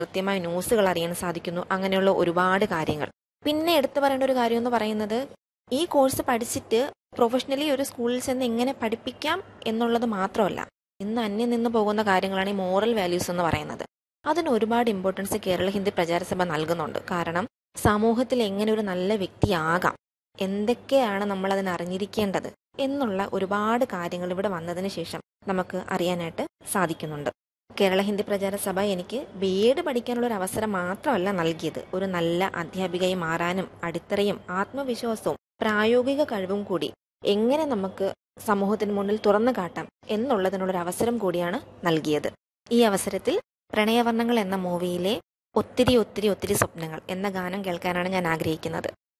കൃത്യമായ ന്യൂസുകൾ അറിയാൻ സാധിക്കുന്നു അങ്ങനെയുള്ള ഒരുപാട് കാര്യങ്ങൾ പിന്നെ എടുത്തു പറയേണ്ട ഒരു കാര്യം എന്ന് പറയുന്നത് ഈ കോഴ്സ് പഠിച്ചിട്ട് പ്രൊഫഷണലി ഒരു സ്കൂളിൽ ചെന്ന് എങ്ങനെ പഠിപ്പിക്കാം എന്നുള്ളത് മാത്രമല്ല ഇന്ന് അന്യം നിന്ന് പോകുന്ന കാര്യങ്ങളാണ് ഈ മോറൽ വാല്യൂസ് എന്ന് പറയുന്നത് അതിന് ഒരുപാട് ഇമ്പോർട്ടൻസ് കേരള ഹിന്ദി പ്രചാരസഭ നൽകുന്നുണ്ട് കാരണം സമൂഹത്തിൽ എങ്ങനെ ഒരു നല്ല വ്യക്തിയാകാം എന്തൊക്കെയാണ് നമ്മൾ അതിന് അറിഞ്ഞിരിക്കേണ്ടത് എന്നുള്ള ഒരുപാട് കാര്യങ്ങൾ ഇവിടെ വന്നതിന് ശേഷം നമുക്ക് അറിയാനായിട്ട് സാധിക്കുന്നുണ്ട് കേരള ഹിന്ദി പ്രചാര സഭ എനിക്ക് ബി എഡ് പഠിക്കാനുള്ള ഒരു അവസരം മാത്രമല്ല നൽകിയത് ഒരു നല്ല അധ്യാപികയായി മാറാനും അടിത്തറയും ആത്മവിശ്വാസവും പ്രായോഗിക കഴിവും കൂടി എങ്ങനെ നമുക്ക് സമൂഹത്തിന് മുന്നിൽ തുറന്നു കാട്ടാം എന്നുള്ളതിനുള്ള ഒരു അവസരം കൂടിയാണ് നൽകിയത് ഈ അവസരത്തിൽ പ്രണയവർണ്ണങ്ങൾ എന്ന മൂവിയിലെ ഒത്തിരി ഒത്തിരി ഒത്തിരി സ്വപ്നങ്ങൾ എന്ന ഗാനം കേൾക്കാനാണ് ഞാൻ ആഗ്രഹിക്കുന്നത്